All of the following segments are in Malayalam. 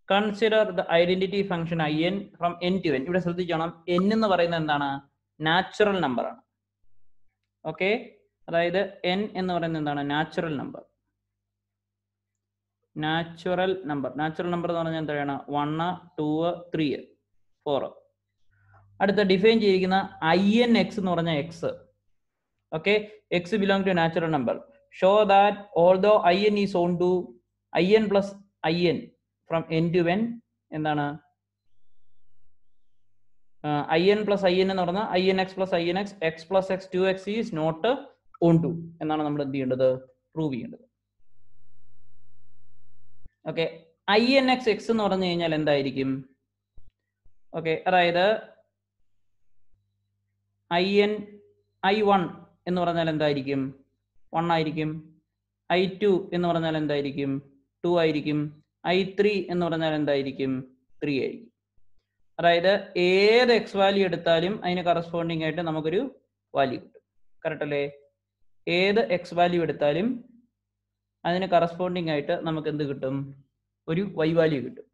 consider the identity function I N from N to N ഇവിടെ ശ്രദ്ധിക്കണം എൻ എന്ന് പറയുന്നത് എന്താണ് നാച്ചുറൽ നമ്പർ ആണ് ഓക്കെ അതായത് എൻ എന്ന് പറയുന്നത് എന്താണ് natural number natural number natural number എന്ന് പറഞ്ഞാൽ എന്താണ് വണ് ടു ത്രീ ഫോർ അടുത്ത ഡിഫൈൻ ചെയ്തിരിക്കുന്ന ഐ എൻ എക്സ് എന്ന് പറഞ്ഞ X okay X belong to natural number show that although I N is onto I N plus I N from N to N എന്താണ് I N plus I N എന്ന് പറഞ്ഞാൽ I N X plus I N X X plus X two X is not onto എന്നാണ് നമ്മൾ എന്ത് ചെയ്യേണ്ടത് പ്രൂവ് ചെയ്യേണ്ടത് okay I N X X എന്ന് പറഞ്ഞു കഴിഞ്ഞാൽ എന്തായിരിക്കും ഓക്കെ അതായത് ഐ എൻ ഐ വൺ എന്ന് പറഞ്ഞാൽ എന്തായിരിക്കും വൺ ആയിരിക്കും ഐ ടു എന്ന് പറഞ്ഞാൽ എന്തായിരിക്കും ടു ആയിരിക്കും ഐ ത്രീ എന്ന് പറഞ്ഞാൽ എന്തായിരിക്കും ത്രീ ആയിരിക്കും അതായത് ഏത് എക്സ് വാല്യൂ എടുത്താലും അതിന് കറസ്പോണ്ടിങ് ആയിട്ട് നമുക്കൊരു വാല്യൂ കിട്ടും കറക്റ്റ് അല്ലേ ഏത് എക്സ് വാല്യൂ എടുത്താലും അതിന് കറസ്പോണ്ടിങ് ആയിട്ട് നമുക്ക് എന്ത് കിട്ടും ഒരു വൈ വാല്യൂ കിട്ടും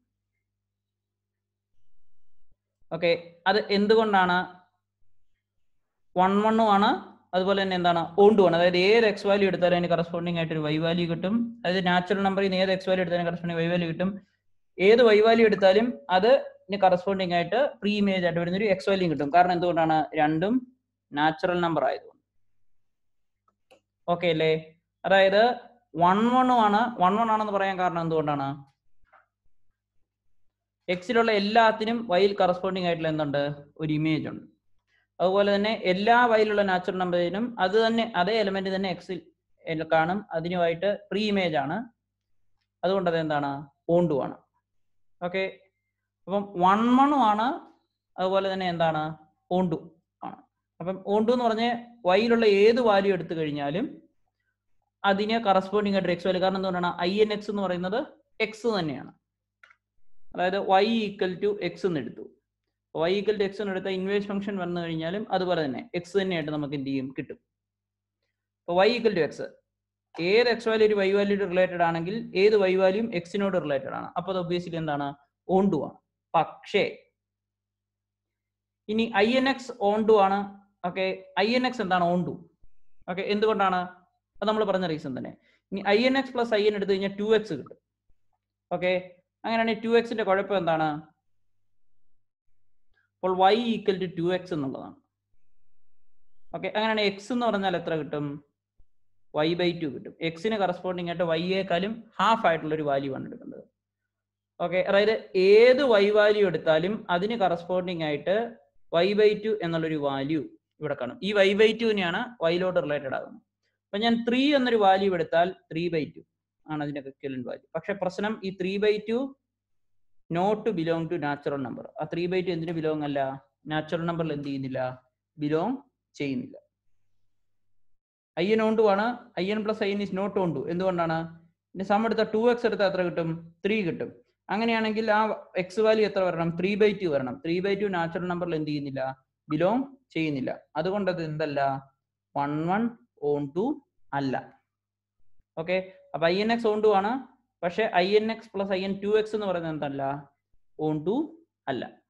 ഓക്കെ അത് എന്തുകൊണ്ടാണ് വൺ വണ്ണും ആണ് അതുപോലെ തന്നെ എന്താണ് ഓണ്ടും ആണ് അതായത് ഏത് എക്സ് വാല്യൂ എടുത്താലും അതിന് കറസ്പോണ്ടിങ് ആയിട്ട് ഒരു വൈ വാല്യൂ കിട്ടും അതായത് നാച്ചുറൽ നമ്പറിൽ നിന്ന് ഏത് എക്സ് വാല്യൂ എടുത്താലും കറസ്പോണ്ടിങ് വൈ വാല്യൂ കിട്ടും ഏത് വൈ വാല്യൂ എടുത്താലും അത് കറസ്പോണ്ടിങ് ആയിട്ട് പ്രീ ഇമേജ് ആയിട്ട് വരുന്ന ഒരു എക്സ് വാല്യൂ കിട്ടും കാരണം എന്തുകൊണ്ടാണ് രണ്ടും നാച്ചുറൽ നമ്പർ ആയതുകൊണ്ട് ഓക്കെ അല്ലേ അതായത് വൺ വണ്ണും ആണ് വൺ വൺ ആണെന്ന് പറയാൻ കാരണം എന്തുകൊണ്ടാണ് എക്സിലുള്ള എല്ലാത്തിനും വൈയിൽ കറസ്പോണ്ടിങ് ആയിട്ടുള്ള എന്തുണ്ട് ഒരു ഇമേജ് ഉണ്ട് അതുപോലെ തന്നെ എല്ലാ വൈയിലുള്ള നാച്ചുറൽ നമ്പറിനും അത് തന്നെ അതേ എലമെന്റ് തന്നെ എക്സിൽ കാണും അതിനുമായിട്ട് പ്രീ ഇമേജ് ആണ് അതുകൊണ്ട് അത് എന്താണ് ഓണ്ടു ആണ് ഓക്കെ അപ്പം വൺ വണ്ണും ആണ് അതുപോലെ തന്നെ എന്താണ് ഓണ്ടു ആണ് അപ്പം ഓണ്ടു എന്ന് പറഞ്ഞ വൈയിലുള്ള ഏത് വാല്യൂ എടുത്തു കഴിഞ്ഞാലും അതിന് കറസ്പോണ്ടിങ് ആയിട്ട് എക്സ് വാല്യൂ കാരണം എന്തുകൊണ്ടാണ് ഐ എൻ എക്സ് എന്ന് പറയുന്നത് എക്സ് തന്നെയാണ് അതായത് വൈ ഈക്വൽ ടു എക്സ് എന്ന് എടുത്തു വൈ ഈക്വൽ ടു എക്സ് എന്ന് എടുത്ത ഇൻവേഴ്സ് ഫംഗ്ഷൻ വന്നു കഴിഞ്ഞാലും അതുപോലെ തന്നെ എക്സ് തന്നെയായിട്ട് നമുക്ക് എന്ത് ചെയ്യും കിട്ടും അപ്പോൾ വൈ ഈക്വൽ ടു എക്സ് ഏത് എക്സ് വാല്യൂ ഒരു വൈ വാല്യൂ റിലേറ്റഡ് ആണെങ്കിൽ ഏത് വൈ വാല്യൂം എക്സിനോട് റിലേറ്റഡ് ആണ് അപ്പോൾ അത് ഒബ്വിയസ്ലി എന്താണ് ഓണ്ടു ആണ് പക്ഷേ ഇനി ഐ എൻ എക്സ് ഓണ്ടു ആണ് ഓക്കെ ഐ എൻ എക്സ് എന്താണ് ഓണ്ടു ഓക്കെ എന്തുകൊണ്ടാണ് അത് നമ്മൾ പറഞ്ഞ റീസൺ തന്നെ ഇനി I N X plus I N എടുത്തു കഴിഞ്ഞാൽ ടു എക്സ് കിട്ടും ഓക്കെ അങ്ങനെയാണെങ്കിൽ ടു എക്സിന്റെ കുഴപ്പം എന്താണ് അപ്പോൾ y equal to two x എന്നുള്ളതാണ് ഓക്കെ അങ്ങനെയാണെങ്കിൽ എക്സ് എന്ന് പറഞ്ഞാൽ എത്ര കിട്ടും വൈ ബൈ ടു കിട്ടും എക്സിന് കറസ്പോണ്ടിങ് ആയിട്ട് വൈയേക്കാളും ഹാഫ് ആയിട്ടുള്ള ഒരു വാല്യൂ ആണ് എടുക്കേണ്ടത് ഓക്കെ അതായത് ഏത് വൈ വാല്യൂ എടുത്താലും അതിന് കറസ്പോണ്ടിങ് ആയിട്ട് വൈ ബൈ ടു എന്നുള്ളൊരു വാല്യൂ ഇവിടെ കാണും ഈ വൈ ബൈ ടുവിനെയാണ് വൈലോട്ട് റിലേറ്റഡ് ആകുന്നത് അപ്പൊ ഞാൻ ത്രീ എന്നൊരു വാല്യൂ എടുത്താൽ ത്രീ ബൈ ടു ആണ് അതിന്റെ എക്വലന്റ് വാല്യൂ പക്ഷെ പ്രശ്നം ഈ three by two not belong to natural number ആ ത്രീ ബൈ ടു എന്തിനു ബിലോങ് അല്ല നാച്ചുറൽ നമ്പറിൽ എന്ത് ചെയ്യുന്നില്ല ബിലോങ് ചെയ്യുന്നില്ല ഐ എൻ ഓൺ ടു ആണ് I N plus I N is not onto എന്തുകൊണ്ടാണ് ഇനി സം എടുത്ത ടു എക്സ് എടുത്താൽ എത്ര കിട്ടും ത്രീ കിട്ടും അങ്ങനെയാണെങ്കിൽ ആ എക്സ് വാല്യൂ എത്ര വരണം ത്രീ ബൈ ടു വരണം ത്രീ ബൈ ടു നാച്ചുറൽ നമ്പറിൽ എന്ത് ചെയ്യുന്നില്ല ബിലോങ് ചെയ്യുന്നില്ല അതുകൊണ്ട് അത് എന്തല്ല വൺ വൺ ഓൺ ടു അല്ല ഓക്കെ അപ്പൊ I N x onto ആണ് പക്ഷെ I N X plus I N two x എന്ന് പറയുന്നത് എന്തല്ല ഓൺ ടു അല്ല